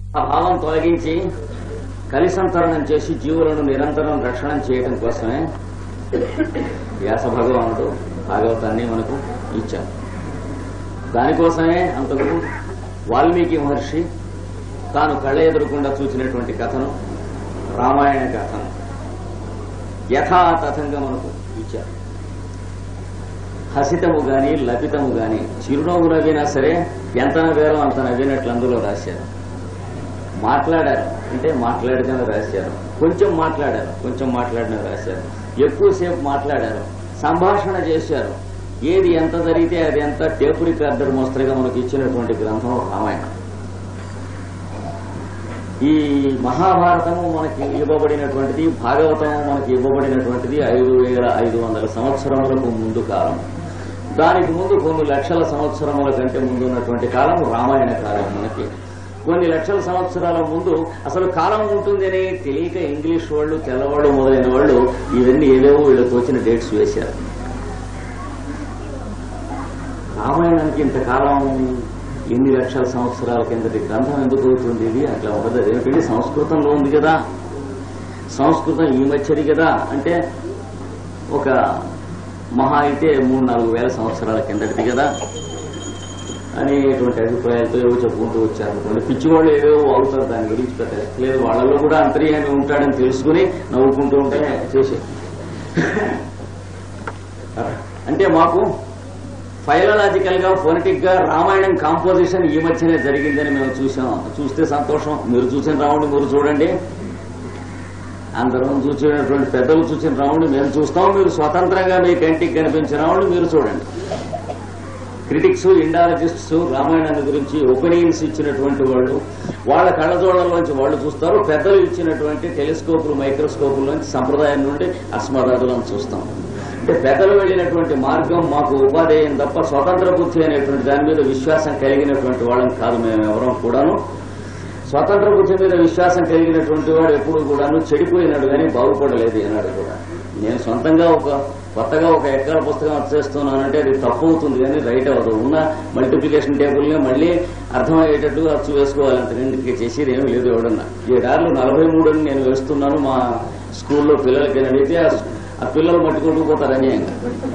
ఆ భావం తొలగించి కలిసంతరణం చేసి జీవులను నిరంతరం రక్షణ చేయడం కోసమే వ్యాస భగవానుడు భాగవతాన్ని మనకు ఇచ్చారు దానికోసమే అంతకు వాల్మీకి మహర్షి తాను కళ్ళ ఎదురకుండా చూసినటువంటి కథను రామాయణ కథను యథాతథంగా మనకు ఇచ్చారు హసితము గాని లపితము గాని చిరునవ్వు నవ్వినా సరే ఎంత నవ్వారో అంత నవ్వినట్లు అందులో రాశారు మాట్లాడారు అంటే మాట్లాడితేనే రాశారు కొంచెం మాట్లాడారు కొంచెం మాట్లాడిన రాశారు ఎక్కువసేపు మాట్లాడారు సంభాషణ చేశారు ఏది ఎంత జరిగితే అది ఎంత టేపు రికార్డర్ మోస్తరుగా మనకు ఇచ్చినటువంటి గ్రంథం రామాయణం ఈ మహాభారతము మనకి ఇవ్వబడినటువంటిది భాగవతము మనకి ఇవ్వబడినటువంటిది ఐదు వేల ఐదు వందల సంవత్సరములకు ముందు కాలం దానికి ముందు కొన్ని లక్షల సంవత్సరముల కంటే ముందు ఉన్నటువంటి కాలం రామాయణ కాలం మనకి కొన్ని లక్షల సంవత్సరాల ముందు అసలు కాలం ఉంటుందని తెలియక ఇంగ్లీష్ వాళ్ళు తెల్లవాళ్ళు మొదలైన వాళ్ళు ఇవన్నీ ఏవేవో వీళ్ళకి వచ్చిన డేట్స్ వేశారు రామాయణానికి ఇంతకాలం ఎన్ని లక్షల సంవత్సరాల కిందటి గ్రంథం ఎందుకు అవుతుంది ఇది అట్లా ఉండదు అదేమిటంటే సంస్కృతంలో ఉంది కదా సంస్కృతం ఈ మధ్యది కదా అంటే ఒక మహా అయితే మూడు నాలుగు వేల సంవత్సరాల కిందటిది కదా అనేటువంటి అభిప్రాయాలతో ఏవో చెప్పుకుంటూ వచ్చారు అనుకోండి పిచ్చివాళ్ళు ఏవేవో అవుతారు దాని గురించి పెద్ద లెక్క లేదు వాళ్ళలో కూడా అంతర్యామి ఉంటాడని తెలుసుకుని నవ్వుకుంటూ ఉంటే చేసే అంటే మాకు ఫైలాలజికల్ గా ఫోనటిక్ గా రామాయణం కాంపోజిషన్ ఈ మధ్యనే జరిగిందని మేము చూసాం చూస్తే సంతోషం మీరు చూసిన రాముడు మీరు చూడండి అందరం చూసినటువంటి పెద్దలు చూసిన రాముడు మేము చూస్తాం మీరు స్వతంత్రంగా మీ కంటికి కనిపించిన రాముడు మీరు చూడండి క్రిటిక్స్ ఇండాలజిస్ట్స్ రామాయణాన్ని గురించి ఒపీనియన్స్ ఇచ్చినటువంటి వాళ్ళు వాళ్ళ కళ్ళజోళ్లలోంచి వాళ్ళు చూస్తారు పెద్దలు ఇచ్చినటువంటి టెలిస్కోపులు మైక్రోస్కోపుల్లోంచి సంప్రదాయం నుండి అస్మదాదులను చూస్తాం అంటే పెద్దలు వెళ్ళినటువంటి మార్గం మాకు ఉపాధేయం తప్ప స్వతంత్ర బుద్ధి అనేటువంటి దాని మీద విశ్వాసం కలిగినటువంటి వాళ్ళం కాదు మేము ఎవరం కూడాను స్వతంత్ర బుద్ధి మీద విశ్వాసం కలిగినటువంటి వాడు ఎప్పుడు కూడాను చెడిపోయినాడు కానీ బాగుపడలేదు అన్నాడు కూడా నేను సొంతంగా ఒక కొత్తగా ఒక ఎక్కడ పుస్తకం వచ్చేస్తున్నానంటే అది తప్పు అవుతుంది కానీ రైట్ అవ్వదు ఉన్న మల్టిప్లికేషన్ టేబుల్ని మళ్ళీ అర్థమయ్యేటట్టుగా అచ్చు వేసుకోవాలి అంత రెండుకి చేసేది ఏమీ లేదు ఎవడన్నా ఈ దారిలో నలభై మూడు అని నేను వేస్తున్నాను మా స్కూల్లో పిల్లలకి అని అడిగితే ఆ- ఆ పిల్లలు మట్టుకుంటూ పోతారు అన్యాయంగా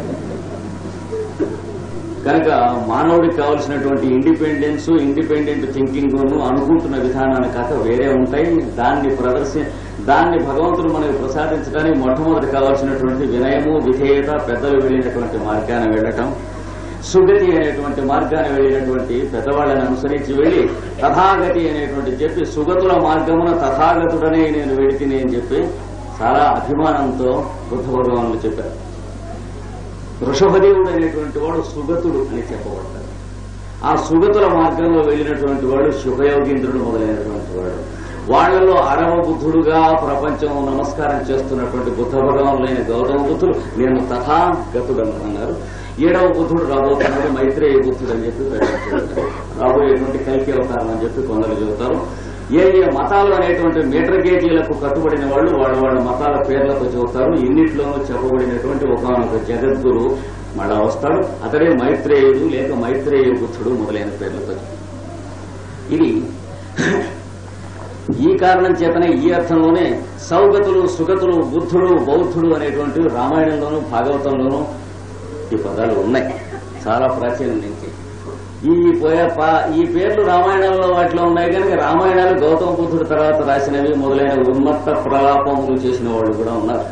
కనుక మానవుడికి కావలసినటువంటి ఇండిపెండెన్స్ ఇండిపెండెంట్ థింకింగ్ అనుకుంటున్న విధానాన్ని కాక వేరే ఉంటాయి దాన్ని ప్రదర్శి దాన్ని భగవంతుడు మనకు ప్రసాదించడానికి మొట్టమొదటి కావాల్సినటువంటి వినయము విధేయత పెద్దలు వెళ్ళినటువంటి మార్గాన్ని వెళ్ళటం సుగతి అనేటువంటి మార్గాన్ని వెళ్ళినటువంటి పెద్దవాళ్ళని అనుసరించి వెళ్లి తథాగతి అనేటువంటి చెప్పి సుగతుల మార్గమున తథాగతుడనే నేను వెడితిని అని చెప్పి చాలా అభిమానంతో బుద్ధ భగవానులు చెప్పారు వృషభదేవుడు అనేటువంటి వాడు సుగతుడు అని చెప్పబడతాడు ఆ సుగతుల మార్గంలో వెళ్ళినటువంటి వాడు శుభయోగీంద్రుడు మొదలైనటువంటి వాడు వాళ్లలో అరవ బుద్ధుడుగా ప్రపంచం నమస్కారం చేస్తున్నటువంటి బుద్ధ భగవానులైన గౌతమ బుద్ధుడు నేను తథాగతుడు అన్నారు ఏడవ బుద్ధుడు రాబోతున్నాడు మైత్రేయ బుద్ధుడు అని చెప్పి ప్రకటించారు రాబోయేటువంటి కల్కి అవతారం అని చెప్పి కొందరు చెబుతారు ఏ ఏ మతాలు అనేటువంటి మీటర్ గేజీలకు కట్టుబడిన వాళ్ళు వాళ్ళ వాళ్ళ మతాల పేర్లతో చెబుతారు ఇన్నిట్లోనూ చెప్పబడినటువంటి ఒకనొక జగద్గురు మళ్ళా వస్తాడు అతడే మైత్రేయుడు లేక మైత్రేయ బుద్ధుడు మొదలైన పేర్లతో చెబుతారు. ఇది ఈ కారణం చేతనే ఈ అర్థంలోనే సౌగతులు సుగతులు బుద్ధుడు బౌద్ధుడు అనేటువంటి రామాయణంలోనూ భాగవతంలోనూ ఈ పదాలు ఉన్నాయి చాలా ప్రాచీనం నుంచి ఈ పోయే పా- ఈ పేర్లు రామాయణంలో వాటిలో ఉన్నాయి కనుక రామాయణాలు గౌతమ బుద్ధుడు తర్వాత రాసినవి మొదలైన ఉన్మత్త ప్రలాపములు చేసిన వాళ్ళు కూడా ఉన్నారు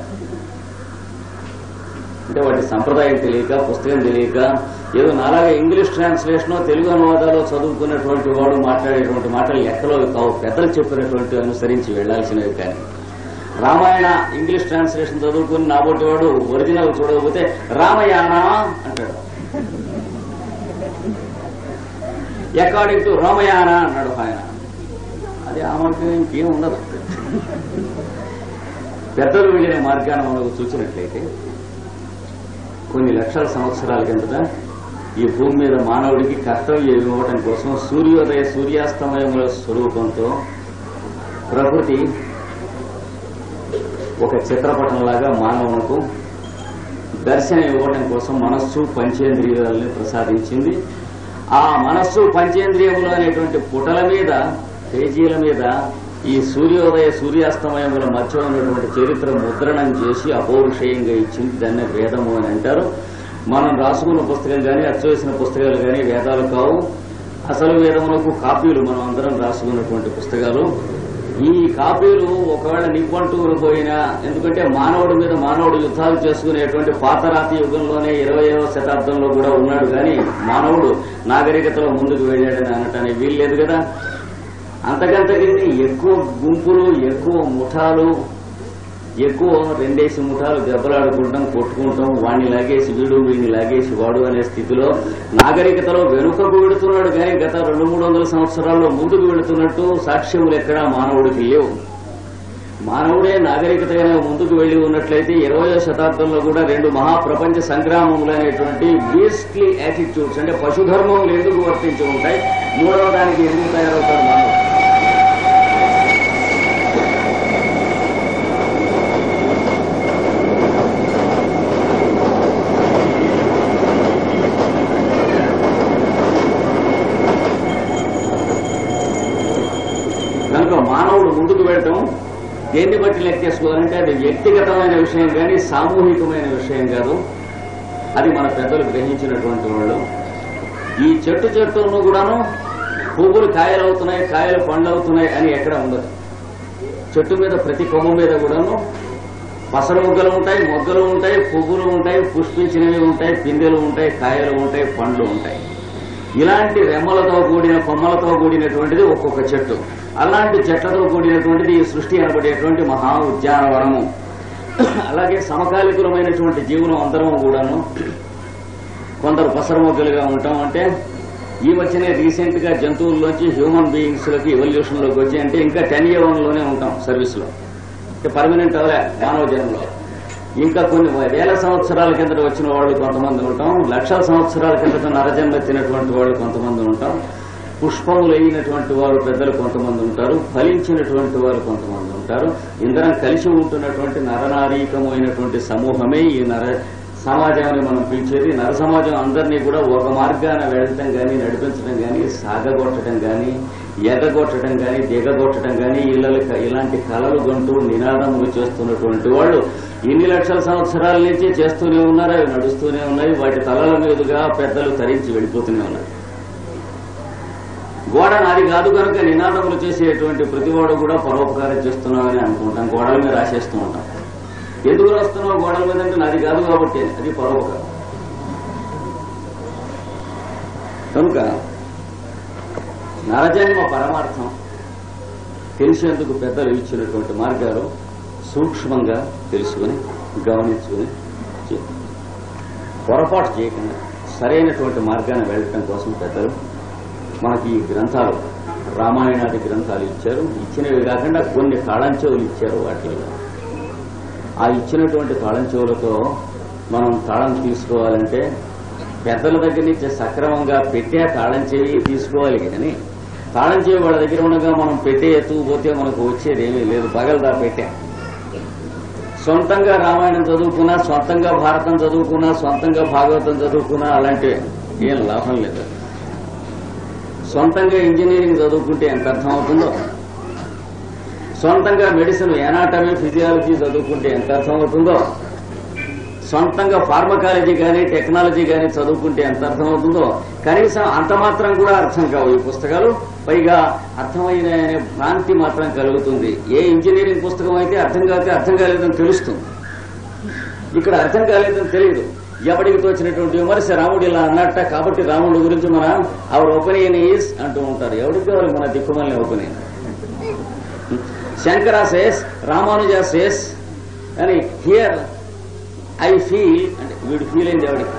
అంటే వాటి సంప్రదాయం తెలియక పుస్తకం తెలియక ఏదో నాలాగా ఇంగ్లీష్ ట్రాన్స్లేషన్ తెలుగు అనువాదాలు చదువుకున్నటువంటి వాడు మాట్లాడేటువంటి మాటలు లెక్కలో కావు పెద్దలు చెప్పినటువంటి అనుసరించి వెళ్లాల్సినవి కానీ రామాయణ ఇంగ్లీష్ ట్రాన్స్లేషన్ చదువుకుని నాబోటి వాడు ఒరిజినల్ చూడకపోతే రామయాన అంటాడు అకార్డింగ్ టు రామయాన అన్నాడు ఆయన అది ఆ మార్గం ఇంకేం ఉండదు పెద్దలు వెళ్ళిన మార్గాన్ని మనకు చూసినట్లయితే కొన్ని లక్షల సంవత్సరాల కిందట ఈ భూమి మీద మానవుడికి కర్తవ్యం ఇవ్వటం కోసం సూర్యోదయ సూర్యాస్తమయముల స్వరూపంతో ప్రకృతి ఒక చిత్రపటంలాగా మానవునకు దర్శనం ఇవ్వటం కోసం మనస్సు పంచేంద్రియాలని ప్రసాదించింది ఆ మనస్సు పంచేంద్రియములు అనేటువంటి పుటల మీద పేజీల మీద ఈ సూర్యోదయ సూర్యాస్తమయముల మధ్య ఉన్నటువంటి చరిత్ర ముద్రణం చేసి అపౌరుషేయంగా ఇచ్చింది దాన్ని వేదము అని అంటారు మనం రాసుకున్న పుస్తకం కానీ అచ్చవేసిన పుస్తకాలు కానీ వేదాలు కావు అసలు వేదములకు కాపీలు మనం అందరం రాసుకున్నటువంటి పుస్తకాలు ఈ కాపీలు ఒకవేళ నిప్పంటూరు పోయినా ఎందుకంటే మానవుడి మీద మానవుడు యుద్ధాలు చేసుకునేటువంటి పాతరాతి యుగంలోనే ఇరవయవ శతాబ్దంలో కూడా ఉన్నాడు కానీ మానవుడు నాగరికతలో ముందుకు వెళ్ళాడని అనటానికి వీల్లేదు కదా అంతకంతకి ఎక్కువ గుంపులు ఎక్కువ ముఠాలు ఎక్కువ రెండేసి ముఠాలు దెబ్బలాడుకుంటాం కొట్టుకుంటాం వాడిని లాగేసి వీడు వీడిని లాగేసి వాడు అనే స్థితిలో నాగరికతలో వెనుకకు వెళుతున్నాడు కానీ గత రెండు మూడు వందల సంవత్సరాల్లో ముందుకు వెళుతున్నట్టు సాక్ష్యములు ఎక్కడా మానవుడికి లేవు మానవుడే నాగరికతగా ముందుకు వెళ్లి ఉన్నట్లయితే ఇరవయో శతాబ్దంలో కూడా రెండు మహాప్రపంచ సంగ్రామములు అనేటువంటి బీస్ట్లీ యాటిట్యూడ్స్ అంటే పశుధర్మములు ఎందుకు వర్తించి ఉంటాయి మూడవ దానికి ఎందుకు తయారవుతాడు మానవుడు కనుక మానవుడు ముందుకు వెళ్ళటం దేన్ని బట్టి లెక్కేసుకోవాలంటే అది వ్యక్తిగతమైన విషయం కానీ సామూహికమైన విషయం కాదు అది మన పెద్దలు గ్రహించినటువంటి వాళ్ళు ఈ చెట్టు చెట్టును కూడాను పువ్వులు కాయలు అవుతున్నాయి కాయలు పండ్లు అవుతున్నాయి అని ఎక్కడ ఉండదు చెట్టు మీద ప్రతి కొమ్మ మీద కూడాను పసరు మొగ్గలు ఉంటాయి మొగ్గలు ఉంటాయి పువ్వులు ఉంటాయి పుష్పించినవి ఉంటాయి పిందెలు ఉంటాయి కాయలు ఉంటాయి పండ్లు ఉంటాయి ఇలాంటి రెమ్మలతో కూడిన కొమ్మలతో కూడినటువంటిది ఒక్కొక్క చెట్టు అలాంటి చెట్లతో కూడినటువంటిది ఈ సృష్టి అనబడేటువంటి మహా ఉద్యానవనము అలాగే సమకాలికులమైనటువంటి జీవనం అందరం కూడాను కొందరు పసరు మొగ్గలుగా ఉంటాం అంటే ఈ మధ్యనే రీసెంట్ గా జంతువుల్లోంచి హ్యూమన్ బీయింగ్స్ లోకి ఎవల్యూషన్ లోకి వచ్చి అంటే ఇంకా టెన్ ఇయర్ లోనే ఉంటాం సర్వీస్ లో పర్మనెంట్ అవలే మానవ జన్మలో ఇంకా కొన్ని వేల సంవత్సరాల కిందట వచ్చిన వాళ్ళు కొంతమంది ఉంటాం లక్షల సంవత్సరాల కిందట నరజన్మ ఎత్తినటువంటి వాళ్ళు కొంతమంది ఉంటాం పుష్పములు అయినటువంటి వారు పెద్దలు కొంతమంది ఉంటారు ఫలించినటువంటి వారు కొంతమంది ఉంటారు ఇందరం కలిసి ఉంటున్నటువంటి నరనారీకమైనటువంటి సమూహమే ఈ నర సమాజాన్ని మనం పిలిచేది నర సమాజం అందరినీ కూడా ఒక మార్గాన వెళ్ళటం కానీ నడిపించడం కానీ సాగగొట్టడం కానీ ఎగగొట్టడం కానీ దిగగొట్టడం కానీ ఇళ్ళ ఇలాంటి కళలు గంటూ నినాదములు చేస్తున్నటువంటి వాళ్ళు ఇన్ని లక్షల సంవత్సరాల నుంచి చేస్తూనే ఉన్నారు అవి నడుస్తూనే ఉన్నాయి వాటి తలల మీదుగా పెద్దలు తరించి వెళ్ళిపోతూనే ఉన్నారు గోడ నాది కాదు కనుక నినాదములు చేసేటువంటి ప్రతివాడు కూడా పరోపకారం చేస్తున్నామని అనుకుంటాం గోడల మీద రాసేస్తూ ఉంటాం ఎందుకు రాస్తున్నావు గోడల మీద అంటే నాది కాదు కాబట్టి అది పరోపకారం కనుక నరజన్మ పరమార్థం తెలిసేందుకు పెద్దలు ఇచ్చినటువంటి మార్గాలు సూక్ష్మంగా తెలుసుకుని గమనించుకుని చే- పొరపాటు చేయకుండా సరైనటువంటి మార్గాన్ని వెళ్ళటం కోసం పెద్దలు మనకి ఈ గ్రంథాలు రామాయణాది గ్రంథాలు ఇచ్చారు ఇచ్చినవి కాకుండా కొన్ని తాళంచెవులు ఇచ్చారు వాటిలో ఆ ఇచ్చినటువంటి తాళంచెవులతో మనం తాళం తీసుకోవాలంటే పెద్దల దగ్గర నుంచి సక్రమంగా పెట్టే తాళం చెవి తీసుకోవాలి కానీ తాళం చెవి వాళ్ళ దగ్గర ఉండగా మనం పెట్టే ఎత్తుకుపోతే మనకు వచ్చేది ఏమీ లేదు పగలదా పెట్టే సొంతంగా రామాయణం చదువుకున్నా సొంతంగా భారతం చదువుకున్నా సొంతంగా భాగవతం చదువుకున్నా అలాంటి ఏం లాభం లేదు సొంతంగా ఇంజనీరింగ్ చదువుకుంటే ఎంత అర్థం అవుతుందో సొంతంగా మెడిసిన్ ఎనాటమీ ఫిజియాలజీ చదువుకుంటే ఎంత అర్థం అవుతుందో సొంతంగా ఫార్మకాలజీ కానీ టెక్నాలజీ కానీ చదువుకుంటే ఎంత అర్థం అవుతుందో కనీసం అంత మాత్రం కూడా అర్థం కావు ఈ పుస్తకాలు పైగా అర్థమైన అనే భ్రాంతి మాత్రం కలుగుతుంది ఏ ఇంజనీరింగ్ పుస్తకం అయితే అర్థం కాక అర్థం కాలేదని తెలుస్తుంది ఇక్కడ అర్థం కాలేదని తెలియదు ఎవడికి తోచినటువంటి విమర్శ రాముడు ఇలా అన్నట్ట కాబట్టి రాముడి గురించి మన అవర్ ఒపీనియన్ ఈజ్ అంటూ ఉంటారు ఎవరికి కావాలి మన దిక్కుమల్ని opinion Shankara says Ramanuja says అని హియర్ ఐ ఫీల్ అంటే వీడు ఫీల్ అయింది ఎవడికి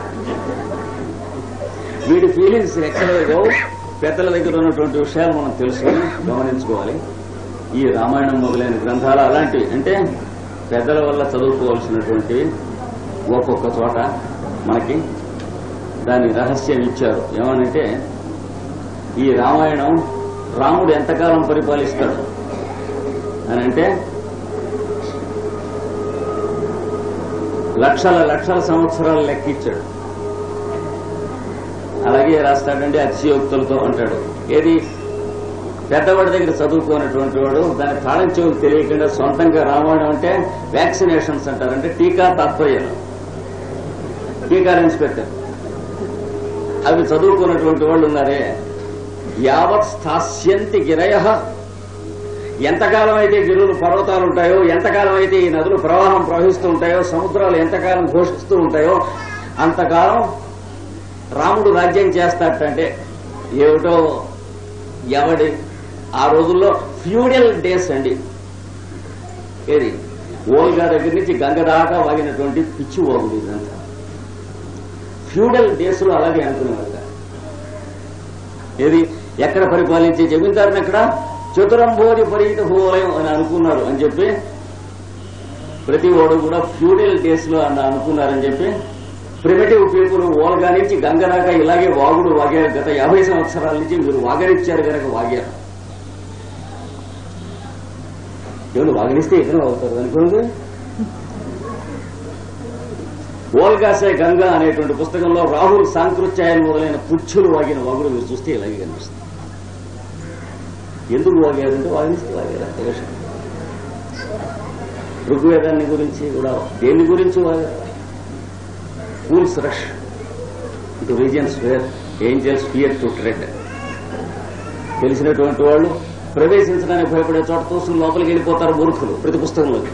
వీడి ఫీలింగ్స్ ఎక్కడ లేవో పెద్దల దగ్గర ఉన్నటువంటి విషయాలు మనం తెలుసుకొని గమనించుకోవాలి ఈ రామాయణం మొదలైన గ్రంథాలు అలాంటివి అంటే పెద్దల వల్ల చదువుకోవాల్సినటువంటివి ఒక్కొక్క చోట మనకి దాని రహస్యం ఇచ్చారు ఏమనంటే ఈ రామాయణం రాముడు ఎంతకాలం పరిపాలిస్తాడు అని అంటే లక్షల లక్షల సంవత్సరాలు లెక్కిచ్చాడు అలాగే రాస్తాడంటే అతిశయోక్తులతో అంటాడు ఏది పెద్దవాడి దగ్గర చదువుకున్నటువంటి వాడు దాని తాళం చెవులు తెలియకుండా సొంతంగా రామాయణం అంటే వ్యాక్సినేషన్స్ అంటారు అంటే టీకా తాత్పర్యాలు టీకాలు ఇన్స్పెక్టర్ అవి చదువుకున్నటువంటి వాళ్ళు ఉన్నారే యావత్ స్థాస్యంతి గిరయ ఎంతకాలం అయితే గిరువులు పర్వతాలు ఉంటాయో ఎంతకాలం అయితే ఈ నదులు ప్రవాహం ప్రవహిస్తూ ఉంటాయో సముద్రాలు ఎంతకాలం ఘోషిస్తూ ఉంటాయో అంతకాలం రాముడు రాజ్యం చేస్తాడంటే ఏమిటో ఎవడి ఆ రోజుల్లో ఫ్యూడల్ డేస్ అండి ఏది ఓల్గా దగ్గర నుంచి గంగ దాకా వాగినటువంటి పిచ్చి ఓగులు ఇదంతా ఫ్యూడల్ డేస్ లో అలాగే అనుకునేవారు ఏది ఎక్కడ పరిపాలించే జమీందారుని ఎక్కడ చతురంబోధి పరీత భూలయం అని అనుకున్నారు అని చెప్పి ప్రతి వాడు కూడా ఫ్యూడల్ డేస్ లో అని అనుకున్నారని చెప్పి ప్రిమిటివ్ పీపుల్ ఓల్గా నుంచి గంగ దాకా ఇలాగే వాగుడు వాగారు గత యాభై సంవత్సరాల నుంచి మీరు వాగనిచ్చారు కనుక వాగారు ఎవరు వాగనిస్తే ఎక్కడ అవుతారు అనుకోండి ఓల్గాసే గంగా అనేటువంటి పుస్తకంలో రాహుల్ సాంకృత్యాయలు మొదలైన పుచ్చులు వాగిన వాగుడు మీరు చూస్తే ఇలాగే కనిపిస్తుంది ఎందుకు వాగారంటే వాగిస్తే వాగారు అంతే విషయం ఋగ్వేదాన్ని గురించి కూడా దేని గురించి వాగారు fools rush to regions where angels fear to tread తెలిసినటువంటి వాళ్ళు ప్రవేశించడానికి భయపడే చోట తోసులు లోపలికి వెళ్ళిపోతారు మూర్ఖులు ప్రతి పుస్తకంలోకి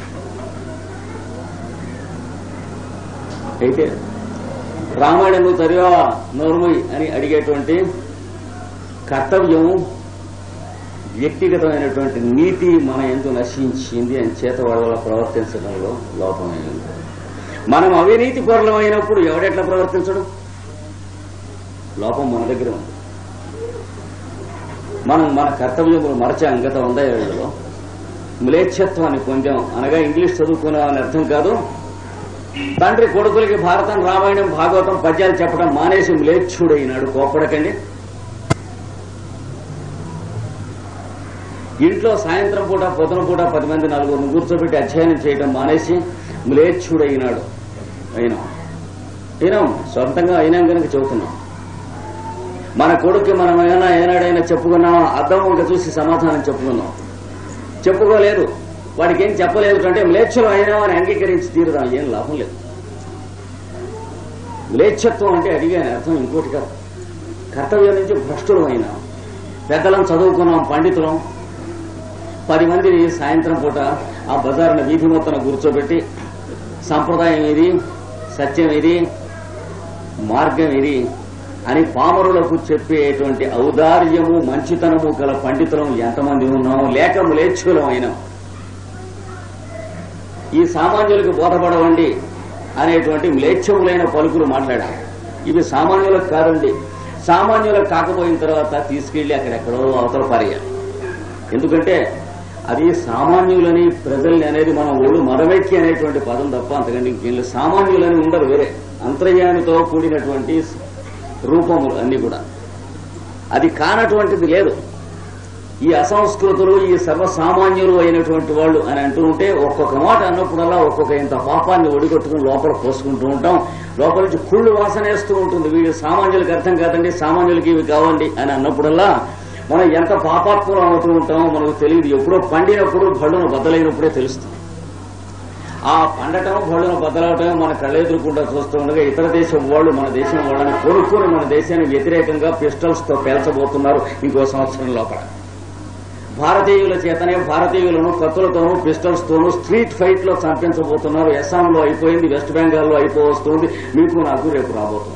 అయితే రామాయణం నువ్వు చదివావా నోర్ముయ్ అని అడిగేటువంటి కర్తవ్యం వ్యక్తిగతమైనటువంటి నీతి మన ఎందు నశించింది అని చేత వాళ్ళ వల్ల ప్రవర్తించడంలో లోపమైంది మనం అవినీతి పరులమైనప్పుడు ఎవడెట్లా ప్రవర్తించడు లోపం మన దగ్గర ఉంది మనం మన కర్తవ్యములు మరచాం గత వంద ఏళ్లలో మ్లేచ్ఛత్వాన్ని పొందాం అనగా ఇంగ్లీష్ చదువుకున్నామని అర్థం కాదు తండ్రి కొడుకులకి భారతం రామాయణం భాగవతం పద్యాలు చెప్పడం మానేసి మ్లేచ్ఛుడైనాడు కోపడకండి ఇంట్లో సాయంత్రం పూట పొద్దున పూట పది మంది నలుగురిని కూర్చోబెట్టి అధ్యయనం చేయడం మానేసి మ్లేచ్ఛుడైనాడు అయినా అయినాం సొంతంగా అయినాం కనుక చెబుతున్నాం మన కొడుక్కి మనం ఏమైనా ఏనాడైనా చెప్పుకున్నామా అర్థం ఇంకా చూసి సమాధానం చెప్పుకున్నాం చెప్పుకోలేదు వాడికి ఏం చెప్పలేదు అంటే మ్లేచ్ఛం అయినామని అంగీకరించి తీరుదాం ఏం లాభం లేదు మ్లేచ్ఛత్వం అంటే అడిగాను అర్థం ఇంకోటి కాదు కర్తవ్యం నుంచి భ్రష్టులం అయినాం పెద్దలం చదువుకున్నాం పండితులం పది మందిని సాయంత్రం పూట ఆ బజారున వీధి మొత్తం కూర్చోబెట్టి సంప్రదాయం ఇది సత్యం ఇది మార్గం ఇది అని పామరులకు చెప్పేటువంటి ఔదార్యము మంచితనము గల పండితులం ఎంతమంది ఉన్నాము లేక మ్లేచ్ఛులం అయినాం ఈ సామాన్యులకు బోధపడవండి అనేటువంటి మ్లేచ్ఛములైన పలుకులు మాట్లాడారు ఇవి సామాన్యులకు కాదండి సామాన్యులకు కాకపోయిన తర్వాత తీసుకెళ్లి అక్కడెక్కడో అవతల పారేయాలి ఎందుకంటే అది సామాన్యులని ప్రజల్ని అనేది మనం ఒళ్ళు మదవెక్కి అనేటువంటి పదం తప్ప అంతకంటే ఇంకేం సామాన్యులని ఉండరు వేరే అంతర్యామితో కూడినటువంటి రూపములు అన్ని కూడా అది కానటువంటిది లేదు ఈ అసంస్కృతులు ఈ సర్వసామాన్యులు అయినటువంటి వాళ్ళు అని అంటూ ఉంటే ఒక్కొక్క మాట అన్నప్పుడల్లా ఒక్కొక్క ఇంత పాపాన్ని ఒడిగొట్టుకుని లోపల పోసుకుంటూ ఉంటాం లోపల నుంచి కుళ్ళు వాసనేస్తూ ఉంటుంది వీడు సామాన్యులకు అర్థం కాదండి సామాన్యులకి ఇవి కావండి అని అన్నప్పుడల్లా మనం ఎంత పాపాత్మలం అవుతూ ఉంటామో మనకు తెలియదు ఎప్పుడో పండినప్పుడు భళ్ళును బద్దలైనప్పుడే తెలుస్తుంది ఆ పండటం భళ్ళును బద్దలవటం మన కళ్ళెదురుకుండా చూస్తూ ఉండగా ఇతర దేశం వాళ్ళు మన దేశం వాళ్ళని కొనుక్కొని మన దేశానికి వ్యతిరేకంగా పిస్టల్స్ తో పేల్చబోతున్నారు ఇంకో సంవత్సరం లోపల భారతీయుల చేతనే భారతీయులను కత్తులతోనూ పిస్టల్స్ తోనూ స్ట్రీట్ ఫైట్ లో చంపించబోతున్నారు అస్సాంలో అయిపోయింది వెస్ట్ బెంగాల్లో అయిపోవస్తుంది మీకు నాకు రేపు రాబోతుంది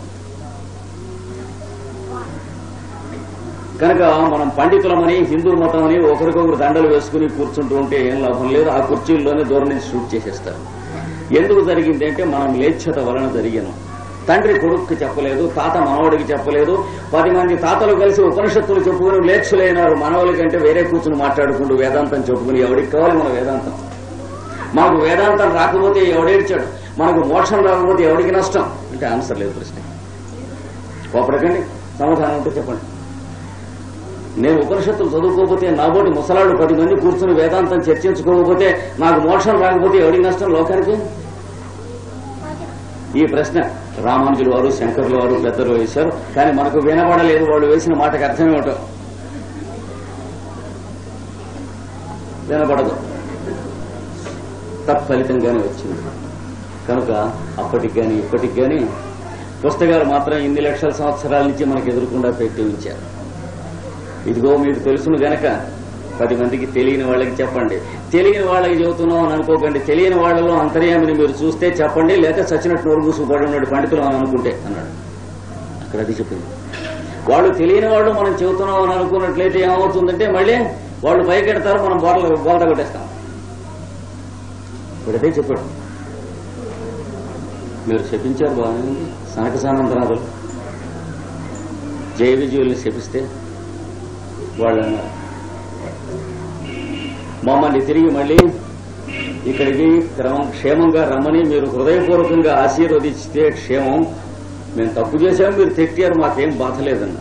కనుక మనం పండితులమని హిందూ మతం అని ఒకరికొకరు దండలు వేసుకుని కూర్చుంటూ ఉంటే ఏం లాభం లేదు ఆ కుర్చీల్లోనే దూరం నుంచి షూట్ చేసేస్తారు ఎందుకు జరిగింది అంటే మనం లేచ్ఛత వలన జరిగాను తండ్రి కొడుక్కి చెప్పలేదు తాత మనవడికి చెప్పలేదు పది మంది తాతలు కలిసి ఉపనిషత్తులు చెప్పుకుని లేచ్చులైనారు మనవడి కంటే వేరే కూర్చుని మాట్లాడుకుంటూ వేదాంతం చెప్పుకుని ఎవడికి కావాలి మన వేదాంతం మాకు వేదాంతం రాకపోతే ఎవడేడ్చాడు మనకు మోక్షం రాకపోతే ఎవడికి నష్టం అంటే ఆన్సర్ లేదు ప్రశ్న కోపడకండి సమాధానం ఉంటే చెప్పండి నేను ఉపనిషత్తులు చదువుకోకపోతే నాబోటి ముసలాడు పది మంది కూర్చుని వేదాంతం చర్చించుకోకపోతే నాకు మోక్షం రాకపోతే ఎవరికి నష్టం లోకానికి ఈ ప్రశ్న రామానుజులు వారు శంకరులు వారు పెద్దలు వేశారు కానీ మనకు వినబడలేదు వాళ్ళు వేసిన మాటకు అర్థం ఏమిటో వినపడదు తత్ఫలితంగానే వచ్చింది కనుక అప్పటికి కానీ ఇప్పటికి కానీ పుస్తకాలు మాత్రం ఇన్ని లక్షల సంవత్సరాల నుంచి మనకు ఎదురకుండా పెట్టి ఉంచారు ఇదిగో మీకు తెలుసును గనక పది మందికి తెలియని వాళ్ళకి చెప్పండి తెలియని వాళ్ళకి చెబుతున్నాం అని అనుకోకండి తెలియని వాళ్ళలో అంతర్యామిని మీరు చూస్తే చెప్పండి లేక సచ్చినట్టు నోరు మూసుకుపడి ఉన్నాడు పండితులు అని అనుకుంటే అన్నాడు అక్కడ అది చెప్పింది వాళ్ళు తెలియని వాళ్ళు మనం చెబుతున్నాం అని అనుకున్నట్లయితే ఏమవుతుందంటే మళ్ళీ వాళ్ళు పైకెడతారు మనం బోర్ల బోల్త కొట్టేస్తాం ఇప్పుడు అదే చెప్పాడు మీరు శపించారు బాగానే ఉంది సనక సానంతనాథులు జయ విజయుల్ని శపిస్తే వాళ్ళు అన్నారు మమ్మల్ని తిరిగి మళ్ళీ ఇక్కడికి క్రమం క్షేమంగా రమ్మని మీరు హృదయపూర్వకంగా ఆశీర్వదిస్తే క్షేమం మేము తప్పు చేశాం మీరు తిట్టారు మాకేం బాధ లేదన్నారు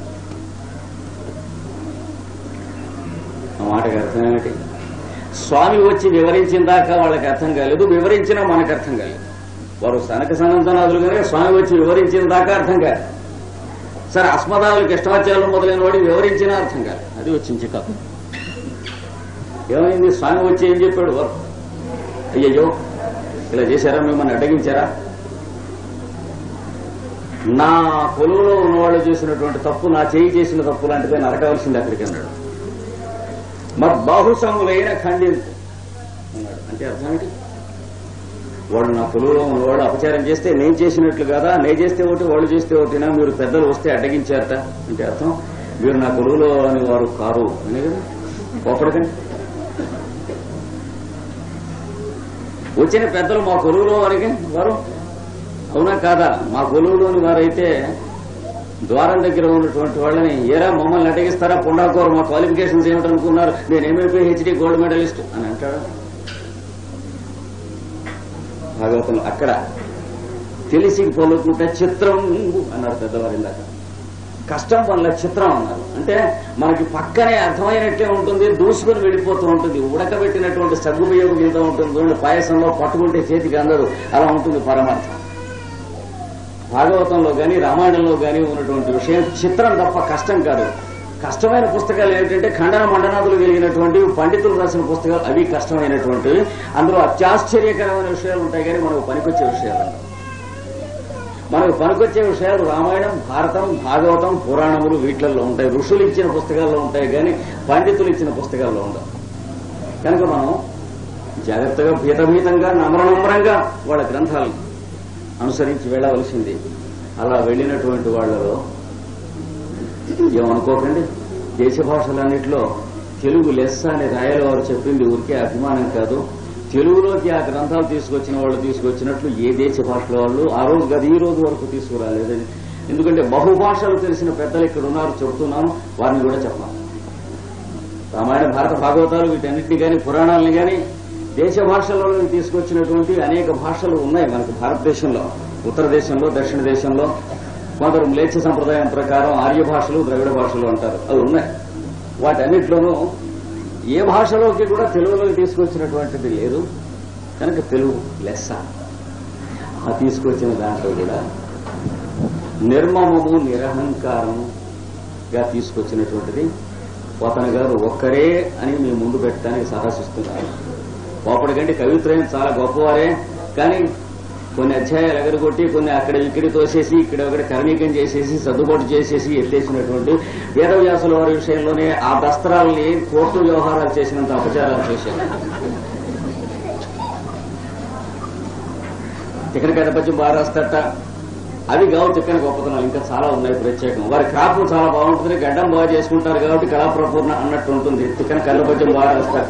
ఆ మాటకి అర్థం ఏమిటి స్వామి వచ్చి వివరించిన దాకా వాళ్ళకి అర్థం కాలేదు వివరించినా మనకు అర్థం కాలేదు వారు సనక సనంతనాథులు కనుక స్వామి వచ్చి వివరించిన దాకా అర్థం కాదు సరే అస్మదావులకి ఇష్టవాచ్యాలు మొదలైన వాడు వివరించినా అర్థం కాదు అది వచ్చింది చికాకు ఏమైంది స్వామి వచ్చి ఏం చెప్పాడు వారు అయ్యయ్యో ఇలా చేశారా మిమ్మల్ని అడ్డగించారా నా కొలువులో ఉన్నవాళ్ళు చేసినటువంటి తప్పు నా చేయి చేసిన తప్పు లాంటిదే నరకవలసింది అక్కడికి అన్నాడు మరి బాహుసములైన ఖండింపు అన్నాడు అంటే అర్థం ఏంటి వాడు నా కొలువులో ఉన్నవాడు అపచారం చేస్తే నేను చేసినట్లు కదా నేను చేస్తే ఒకటి వాళ్ళు చేస్తే ఒకటినా మీరు పెద్దలు వస్తే అడ్డగించారట అంటే అర్థం మీరు నా కొలువులో అని వారు కారు అనే కదా కోపడకండి వచ్చిన పెద్దలు మా కొలువులో వారికి వారు అవునా కాదా మా కొలువులోని వారైతే ద్వారం దగ్గర ఉన్నటువంటి వాళ్ళని ఏరా మమ్మల్ని అటగిస్తారా పుండాకోరు మా క్వాలిఫికేషన్స్ ఏమిటనుకున్నారు నేనేమైపోయి హెచ్డి గోల్డ్ మెడలిస్ట్ అని అంటాడు భాగవతం అక్కడ తెలిసి పలుకుంటే చిత్రం అన్నారు పెద్దవారు ఇందాక కష్టం వల్ల చిత్రం అన్నారు అంటే మనకి పక్కనే అర్థమైనట్టే ఉంటుంది దూసుకుని వెళ్ళిపోతూ ఉంటుంది ఉడకబెట్టినటువంటి సగ్గుబియ్యం కింద ఉంటుంది చూడండి పాయసంలో పట్టుకుంటే చేతికి అందదు అలా ఉంటుంది పరమార్థం భాగవతంలో గాని రామాయణంలో గాని ఉన్నటువంటి విషయం చిత్రం తప్ప కష్టం కాదు కష్టమైన పుస్తకాలు ఏమిటంటే ఖండన మండనాదులు కలిగినటువంటి పండితులు రాసిన పుస్తకాలు అవి కష్టమైనటువంటివి అందులో అత్యాశ్చర్యకరమైన విషయాలు ఉంటాయి కానీ మనకు పనికొచ్చే విషయాలు ఉండవు. మనకు పనికొచ్చే విషయాలు రామాయణం భారతం భాగవతం పురాణములు వీటిల్లో ఉంటాయి ఋషులు ఇచ్చిన పుస్తకాల్లో ఉంటాయి కానీ పండితులు ఇచ్చిన పుస్తకాల్లో ఉండవు కనుక మనం జాగ్రత్తగా భీతభీతంగా నమ్రనమ్రంగా వాళ్ళ గ్రంథాలను అనుసరించి వెళ్ళవలసింది అలా వెళ్ళినటువంటి వాళ్ళలో ఏమనుకోకండి దేశ భాషలన్నింటిలో తెలుగు లెస్స అని రాయల వారు చెప్పింది ఊరికే అభిమానం కాదు తెలుగులోకి ఆ గ్రంథాలు తీసుకొచ్చిన వాళ్ళు తీసుకొచ్చినట్లు ఏ దేశ భాషల వాళ్ళు ఆ రోజు కాదు ఈ రోజు వరకు తీసుకురాలేదని ఎందుకంటే బహుభాషలు తెలిసిన పెద్దలు ఇక్కడ ఉన్నారు చెబుతున్నాను వారిని కూడా చెప్పాను రామాయణ భారత భాగవతాలు వీటన్నిటిని కానీ పురాణాలని కానీ దేశ భాషలలో తీసుకొచ్చినటువంటి అనేక భాషలు ఉన్నాయి మనకు భారతదేశంలో ఉత్తర దేశంలో దక్షిణ దేశంలో కొందరు మ్లేచ్ఛ సంప్రదాయం ప్రకారం ఆర్య భాషలు ద్రవిడ భాషలు అంటారు అవి ఉన్నాయి వాటన్నిటిలోనూ ఏ భాషలోకి కూడా తెలుగులోకి తీసుకొచ్చినటువంటిది లేదు కనుక తెలుగు లెస్స ఆ తీసుకొచ్చిన దాంట్లో కూడా నిర్మమము నిరహంకారముగా తీసుకొచ్చినటువంటిది పోతన గారు ఒక్కరే అని మీ ముందు పెట్టడానికి సాహసిస్తున్నారు పోపడికంటే కవిత్రయం చాలా గొప్పవారే కానీ కొన్ని అధ్యాయాలు ఎగరగొట్టి కొన్ని అక్కడ ఇక్కడి తోసేసి ఇక్కడ ఒకటి కరణీకం చేసేసి సర్దుబాటు చేసేసి ఎత్తేసినటువంటి వేదవ్యాసుల వారి విషయంలోనే ఆ దస్త్రాలని కోర్టు వ్యవహారాలు చేసినంత అపచారాలు చేశారు చికెన్ కథపద్యం బాగా రాస్తారట అవి కావు చికెన్ గొప్పతనాలు ఇంకా చాలా ఉన్నాయి ప్రత్యేకం వారి క్రాప్ చాలా బాగుంటుంది గడ్డం బాగా చేసుకుంటారు కాబట్టి కళాప్రపూర్ణ అన్నట్టు ఉంటుంది చికెన్ కళ్ళపద్యం బాగా రాస్తారు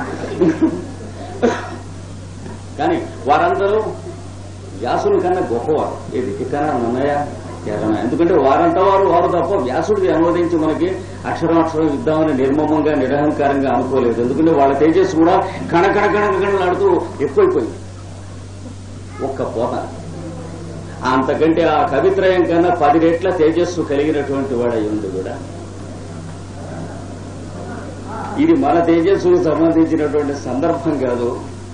కానీ వారందరూ వ్యాసుని కన్నా గొప్పవారు ఇది తిక్కన నన్నయ్య కేరళ ఎందుకంటే వారంతా వారు వారు తప్ప వ్యాసుడికి అనువదించి మనకి అక్షరం అక్షరం ఇద్దామని నిర్మమంగా నిరహంకారంగా అనుకోలేదు ఎందుకంటే వాళ్ళ తేజస్సు కూడా కణకణ కణకణలాడుతూ ఎక్కువైపోయింది ఒక్క పోత అంతకంటే ఆ కవిత్రయం కన్నా పది రెట్ల తేజస్సు కలిగినటువంటి వాడు అయ్యింది కూడా ఇది మన తేజస్సుకు సంబంధించినటువంటి సందర్భం కాదు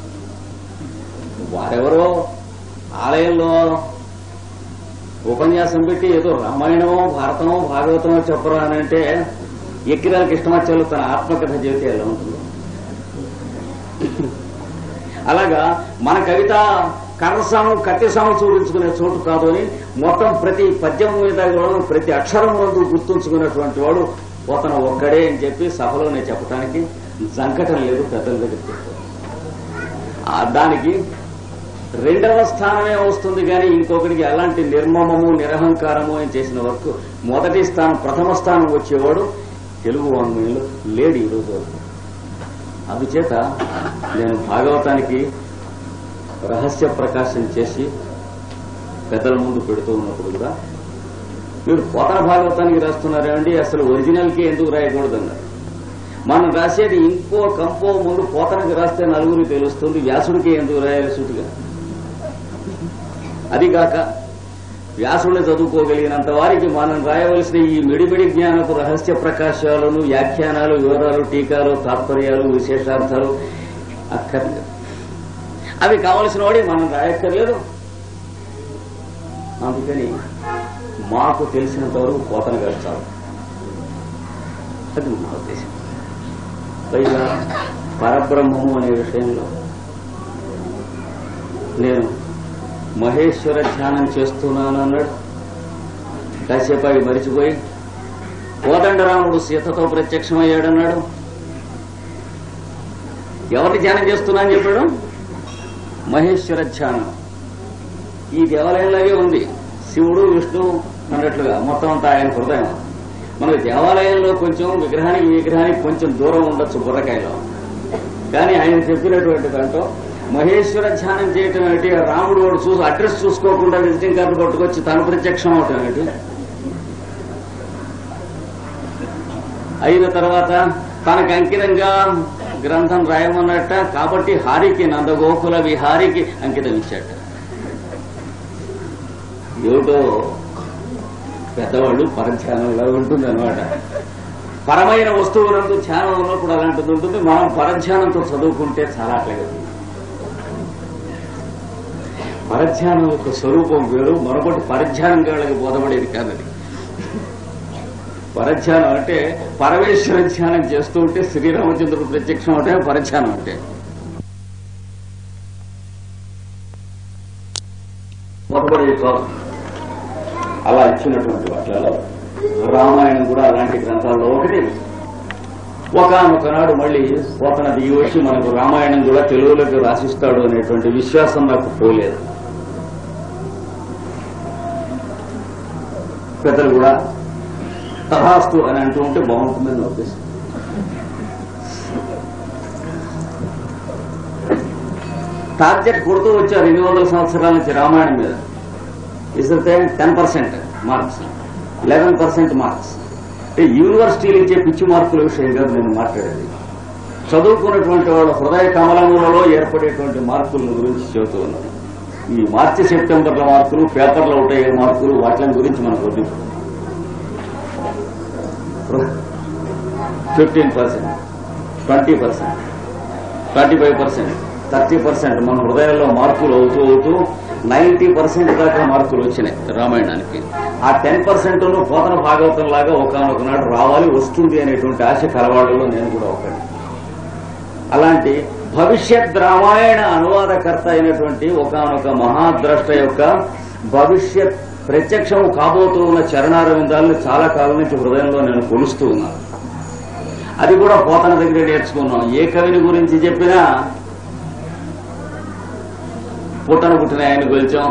వారెవరో ఆలయంలో ఉపన్యాసం పెట్టి ఏదో రామాయణమో భారతమో భాగవతమో చెప్పరా అని అంటే ఎక్కిరాల కృష్ణమాచార్యులు తన ఆత్మకథ జీవితం ఎలా ఉంటుంది అలాగా మన కవిత కర్రసాము కత్తిసాము చూపించుకునే చోటు కాదు అని మొత్తం ప్రతి పద్యం మీద కూడా ప్రతి అక్షరం ముందు గుర్తుంచుకున్నటువంటి వాడు పోతన ఒక్కడే అని చెప్పి సభలోనే చెప్పడానికి జంకటం లేదు పెద్దల దగ్గర చెప్పారు. ఆ దానికి రెండవ స్థానమే వస్తుంది కానీ ఇంకొకరికి ఎలాంటి నిర్మమము నిరహంకారము అని చేసిన వరకు మొదటి స్థానం ప్రథమ స్థానం వచ్చేవాడు తెలుగు వాంగ్మయంలో లేడు ఈ రోజు వరకు అందుచేత నేను భాగవతానికి రహస్య ప్రకాశం చేసి పెద్దల ముందు పెడుతూ ఉన్నప్పుడు కూడా మీరు పోతన భాగవతానికి రాస్తున్నారేమండి అసలు ఒరిజినల్కి ఎందుకు రాయకూడదన్నారు మనం రాసేది ఇంకో కంపో ముందు పోతనకి రాస్తే నలుగురికి తెలుస్తుంది వ్యాసుడికి ఎందుకు రాయాలి సూటిగా అదిగాక వ్యాసుడిని చదువుకోగలిగినంత వారికి మనం రాయవలసిన ఈ మిడిమిడి జ్ఞానపు రహస్య ప్రకాశాలను వ్యాఖ్యానాలు వివరాలు టీకాలు తాత్పర్యాలు విశేషార్థాలు అక్కర్లేదు అవి కావలసిన వాడి మనం రాయక్కర్లేదు అందుకని మాకు తెలిసినంత వరకు పోతన గారు చాలు అది నా ఉద్దేశం పైగా పరబ్రహ్మము అనే విషయంలో నేను మహేశ్వర ధ్యానం చేస్తున్నాను అన్నాడు కాసేపు అవి మరిచిపోయి కోదండరాముడు సీతతో ప్రత్యక్షమయ్యాడన్నాడు ఎవరిని ధ్యానం చేస్తున్నా అని చెప్పాడు మహేశ్వర ధ్యానం ఈ దేవాలయంలాగే ఉంది శివుడు విష్ణు అన్నట్లుగా మొత్తం అంతా ఆయన హృదయం మనకు దేవాలయంలో కొంచెం విగ్రహానికి విగ్రహానికి కొంచెం దూరం ఉండొచ్చు బుర్రకాయలో కానీ ఆయన చెప్పినటువంటి దాంట్లో మహేశ్వర ధ్యానం చేయటం ఏంటి రాముడు వాడు చూసి అడ్రస్ చూసుకోకుండా విజిటింగ్ కార్డు పట్టుకొచ్చి తను ప్రత్యక్షం అవటం ఏంటి అయిన తర్వాత తనకు అంకితంగా గ్రంథం రాయమన్నట్ట కాబట్టి హారికి నందగోకుల విహారికి అంకితం ఇచ్చాట ఏమిటో పెద్దవాళ్ళు పరధ్యానంలో ఉంటుంది అనమాట పరమైన వస్తువులందు ధ్యానం ఉన్నప్పుడు అలాంటిది ఉంటుంది మనం పరధ్యానంతో చదువుకుంటే చాలా అట్లాగే ఉంది. పరధ్యానం యొక్క స్వరూపం వేరు మరొకటి పరధ్యానం వాళ్ళకి బోధపడేది కాదది పరధ్యానం అంటే పరమేశ్వర ధ్యానం చేస్తూ ఉంటే శ్రీరామచంద్రుడు ప్రత్యక్షం అంటే పరధ్యానం అంటే బోధపడేది కాదు అలా ఇచ్చినటువంటి వాటిలలో రామాయణం కూడా అలాంటి గ్రంథాల్లో ఒకటి ఒకనొకనాడు మళ్ళీ పోతన దిగి వచ్చి మనకు రామాయణం కూడా తెలుగులోకి రాసిస్తాడు అనేటువంటి విశ్వాసం నాకు పోలేదు పెద్దలు కూడా తథాస్తు అని అంటూ ఉంటే బాగుంటుందని నా ఉద్దేశం టార్గెట్ కొడుతూ వచ్చారు ఎనిమిది వందల సంవత్సరాల నుంచి రామాయణం మీద ఇస్తే ten percent marks eleven percent marks అంటే యూనివర్సిటీలు ఇచ్చే పిచ్చి మార్కుల విషయం కాదు నేను మాట్లాడేది చదువుకున్నటువంటి వాళ్ళ హృదయ కమలములలో ఏర్పడేటువంటి మార్కుల గురించి చెబుతూ ఉన్నాను ఈ మార్చి సెప్టెంబర్ల మార్కులు పేపర్లో ఉంటాయి మార్కులు వాటి గురించి మనకు వద్దు fifteen percent twenty percent twenty five percent thirty percent మన హృదయాల్లో మార్పులు అవుతూ అవుతూ నైన్టీ పర్సెంట్ దాకా మార్కులు వచ్చినాయి రామాయణానికి ఆ టెన్ పర్సెంట్ పోతన భాగవతం లాగా ఒకనొక నాడు రావాలి వస్తుంది అనేటువంటి ఆశ కలవాళ్ళలో నేను కూడా ఒకటి అలాంటి భవిష్యత్ రామాయణ అనువాదకర్త అయినటువంటి ఒకనొక మహాద్రష్ట యొక్క భవిష్యత్ ప్రత్యక్షం కాబోతూ ఉన్న చరణారవిందాలను చాలా కాలం నుంచి హృదయంలో నేను కొలుస్తూ ఉన్నాను అది కూడా పోతన దగ్గర నేర్చుకున్నాం ఏ కవిని గురించి చెప్పినా పుట్టన పుట్టిన ఆయన గురించాం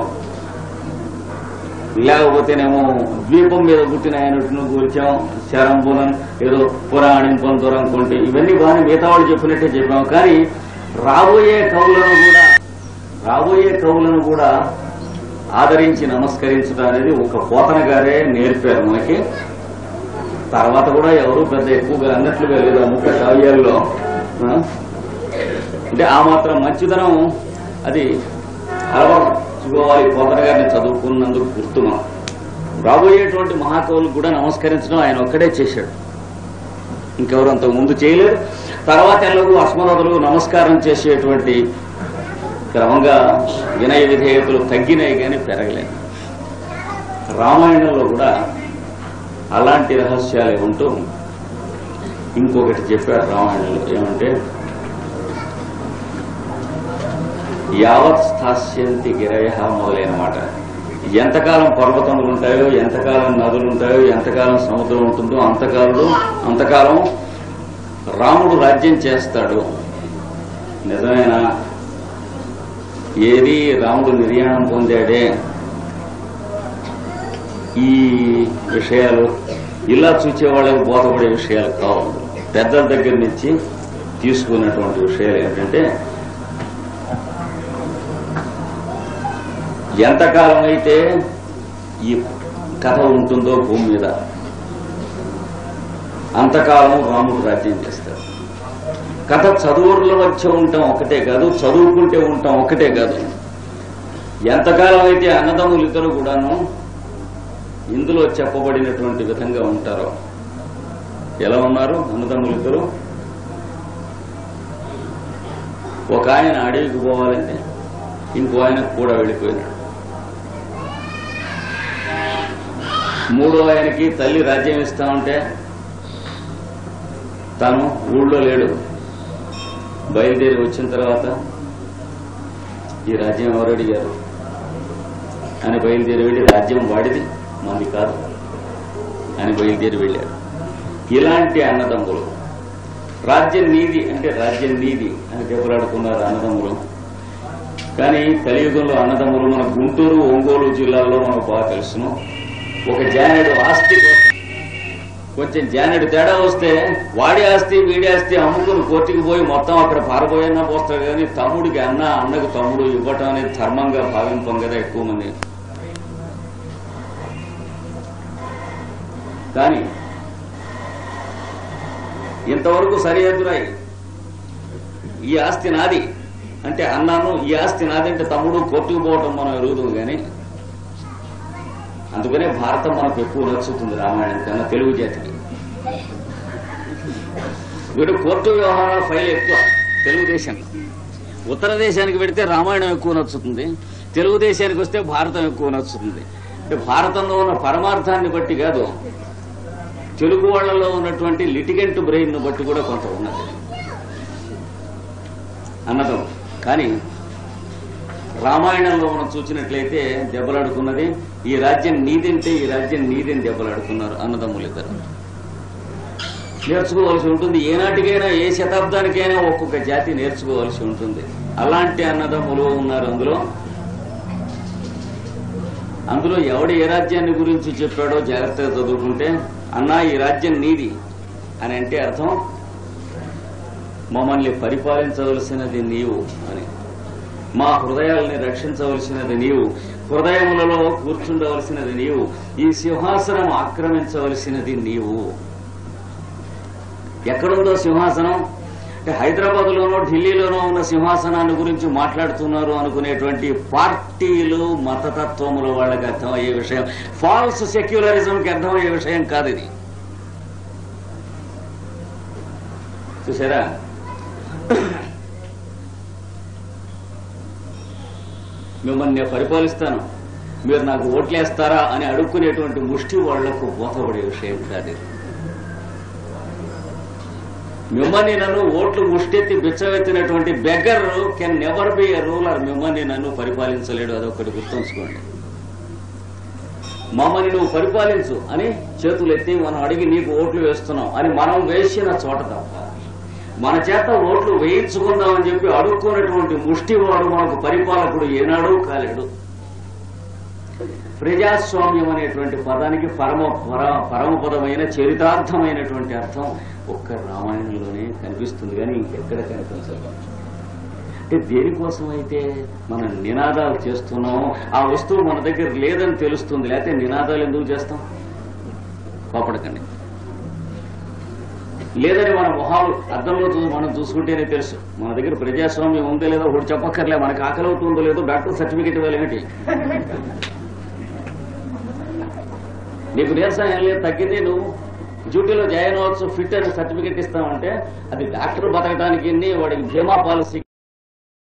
లేకపోతేనేమో ద్వీపం మీద పుట్టిన ఆయన గురించాం శరంబునం ఏదో పురాణింపం దూరంకుంటే ఇవన్నీ బాగా మిగతా వాళ్ళు చెప్పినట్టే చెప్పాం కానీ రాబోయే కవులను కూడా రాబోయే కవులను కూడా ఆదరించి నమస్కరించడం అనేది ఒక పోతన గారే నేర్పారు మనకి తర్వాత కూడా ఎవరు పెద్ద ఎక్కువగా అన్నట్లుగా లేదు ఆ ముఖ్య కావ్యాల్లో ఆ? అంటే ఆ మాత్రం మంచిదనం అది అలవర్చుకోవాలి పోతన గారిని చదువుకున్నందుకు గుర్తు మనం రాబోయేటువంటి మహాకవులకు కూడా నమస్కరించడం ఆయన ఒక్కడే చేశాడు ఇంకెవరు అంతకు ముందు చేయలేరు తర్వాత ఎలాగూ అస్మదతులు నమస్కారం చేసేటువంటి క్రమంగా వినయ విధేయతలు తగ్గినాయి కానీ పెరగలేదు రామాయణంలో కూడా అలాంటి రహస్యాలే ఉంటూ ఇంకొకటి చెప్పారు రామాయణంలో ఏమంటే యావత్ స్థాస్యంతి గిరయ మొదలైన మాట ఎంతకాలం పర్వతములు ఉంటాయో ఎంతకాలం నదులు ఉంటాయో ఎంతకాలం సముద్రం ఉంటుందో అంతకాలం అంతకాలం రాముడు రాజ్యం చేస్తాడు నిజమేనా ఏది రాముడు నిర్యాణం పొందాడే ఈ విషయాలు ఇలా చూచే వాళ్ళకి బోధపడే విషయాలు కావు పెద్దల దగ్గర నుంచి తీసుకున్నటువంటి విషయాలు ఏంటంటే ఎంతకాలం అయితే ఈ కథ ఉంటుందో భూమి మీద అంతకాలం రాముడు రాజ్యం చేస్తాడు కథ చదువుల మధ్య ఉంటాం ఒకటే కాదు చదువుకుంటే ఉంటాం ఒకటే కాదు ఎంతకాలం అయితే అన్నదమ్ములు ఇద్దరు కూడాను ఇందులో చెప్పబడినటువంటి విధంగా ఉంటారో ఎలా ఉన్నారు అన్నదమ్ములు ఇద్దరు ఒక ఆయన అడవికి పోవాలంటే ఇంకో ఆయన కూడా వెళ్ళిపోయినాడు మూడో ఆయనకి తల్లి రాజ్యం ఇస్తామంటే తను ఊళ్ళో లేడు బయలుదేరి వచ్చిన తర్వాత ఈ రాజ్యం ఎవరు అడిగారు అని బయలుదేరి వెళ్ళి రాజ్యం వాడిది మంది కాదు అని బయలుదేరి వెళ్ళాడు ఇలాంటి అన్నదమ్ములు రాజ్యం నీది అంటే రాజ్యం నీది అని దెబ్బలాడుకున్నారు అన్నదమ్ములు కానీ కలియుగంలో అన్నదమ్ములు మన గుంటూరు ఒంగోలు జిల్లాల్లో మనకు బాగా తెలుసును ఒక జానెడు ఆస్తి కోసం కొంచెం జానెడు తేడా వస్తే వాడి ఆస్తి వీడి ఆస్తి అమ్ముకుని కోర్టుకి పోయి మొత్తం అక్కడ పారబోయన్నా పోస్తాడు కానీ తమ్ముడికి అన్న అన్నకు తమ్ముడు ఇవ్వటం అనేది ధర్మంగా భావింపం కదా ఎక్కువ మంది కానీ ఇంతవరకు సరిహద్దురాయి ఈ ఆస్తి నాది అంటే అన్నాను ఈ ఆస్తి నాది అంటే తమ్ముడు కోర్టుకు పోవటం మనం ఎరుగుతాం కానీ అందుకనే భారతం మనకు ఎక్కువ నచ్చుతుంది రామాయణం కన్నా తెలుగు జాతికి వీడు కోర్టు వ్యవహారాల ఫైల్ ఎక్కువ తెలుగుదేశంలో ఉత్తర దేశానికి పెడితే రామాయణం ఎక్కువ నచ్చుతుంది తెలుగుదేశానికి వస్తే భారతం ఎక్కువ నచ్చుతుంది అంటే భారతంలో ఉన్న పరమార్థాన్ని బట్టి కాదు తెలుగు వాళ్ళలో ఉన్నటువంటి లిటిగెంట్ బ్రెయిన్ బట్టి కూడా కొంత ఉన్నది అన్నదం కానీ రామాయణంలో మనం చూసినట్లయితే దెబ్బలాడుకున్నది ఈ రాజ్యం నీదంటే ఈ రాజ్యం నీదని దెబ్బలాడుకున్నారు అన్నదమ్ములు ఇద్దరు నేర్చుకోవాల్సి ఉంటుంది ఏనాటికైనా ఏ శతాబ్దానికైనా ఒక్కొక్క జాతి నేర్చుకోవాల్సి ఉంటుంది అలాంటి అన్నదమ్ములు ఉన్నారు అందులో అందులో ఎవడు ఏ రాజ్యాన్ని గురించి చెప్పాడో జాగ్రత్తగా చదువుకుంటే అన్నా ఈ రాజ్యం నీది అని అంటే అర్థం మమ్మల్ని పరిపాలించవలసినది నీవు అని మా హృదయాల్ని రక్షించవలసినది నీవు హృదయములలో కూర్చుండవలసినది నీవు ఈ సింహాసనం ఆక్రమించవలసినది నీవు ఎక్కడుందో సింహాసనం అంటే హైదరాబాద్ లోనో ఢిల్లీలోనో ఉన్న సింహాసనాన్ని గురించి మాట్లాడుతున్నారు అనుకునేటువంటి పార్టీలు మతతత్వముల వాళ్ళకి అర్థమయ్యే విషయం ఫాల్స్ సెక్యులరిజంకి అర్థమయ్యే విషయం కాదు ఇది చూసారా మిమ్మల్ని నేను పరిపాలిస్తాను మీరు నాకు ఓట్లేస్తారా అని అడుక్కునేటువంటి ముష్టి వాళ్లకు బోధపడే విషయం కాదు ఇది. మిమ్మల్ని నన్ను ఓట్లు ముష్టెత్తి బిచ్చవెత్తినటువంటి beggar can never be a ruler మిమ్మల్ని నన్ను పరిపాలించలేడు అదొకటి గుర్తుంచుకోండి మమ్మల్ని నువ్వు పరిపాలించు అని చేతులు ఎత్తి మనం అడిగి నీకు ఓట్లు వేస్తున్నాం అని మనం వేసిన చోట తప్ప మన చేత ఓట్లు వేయించుకుందామని చెప్పి అడుక్కున్నటువంటి ముష్టివాడు మనకు పరిపాలకుడు ఏనాడూ కాలేడు ప్రజాస్వామ్యం అనేటువంటి పదానికి పరమ పర- పరమపదమైన చరితార్థమైనటువంటి అర్థం ఒక్క రామాయణంలోనే కనిపిస్తుంది కానీ ఇంకెక్కడ కనిపించదు అంటే దేనికోసం అయితే మనం నినాదాలు చేస్తున్నామో ఆ వస్తువు మన దగ్గర లేదని తెలుస్తుంది లేకపోతే నినాదాలు ఎందుకు చేస్తాం కోపడకండి లేదని మన మొహాలు అద్దంలో చూ- మనం చూసుకుంటేనే తెలుసు మన దగ్గర ప్రజాస్వామ్యం ఉందో లేదో ఒకటి చెప్పక్కర్లే మనకి ఆకలి అవుతుందో లేదో డాక్టర్ సర్టిఫికేట్ ఇవ్వాలేమిటి నీకు నీరసం ఏం లేదు తగ్గింది నువ్వు డ్యూటీలో జాయిన్ అవ్వచ్చు ఫిట్ అని సర్టిఫికేట్ ఇస్తామంటే అది డాక్టర్ బతకడానికి వాడికి బీమా పాలసీ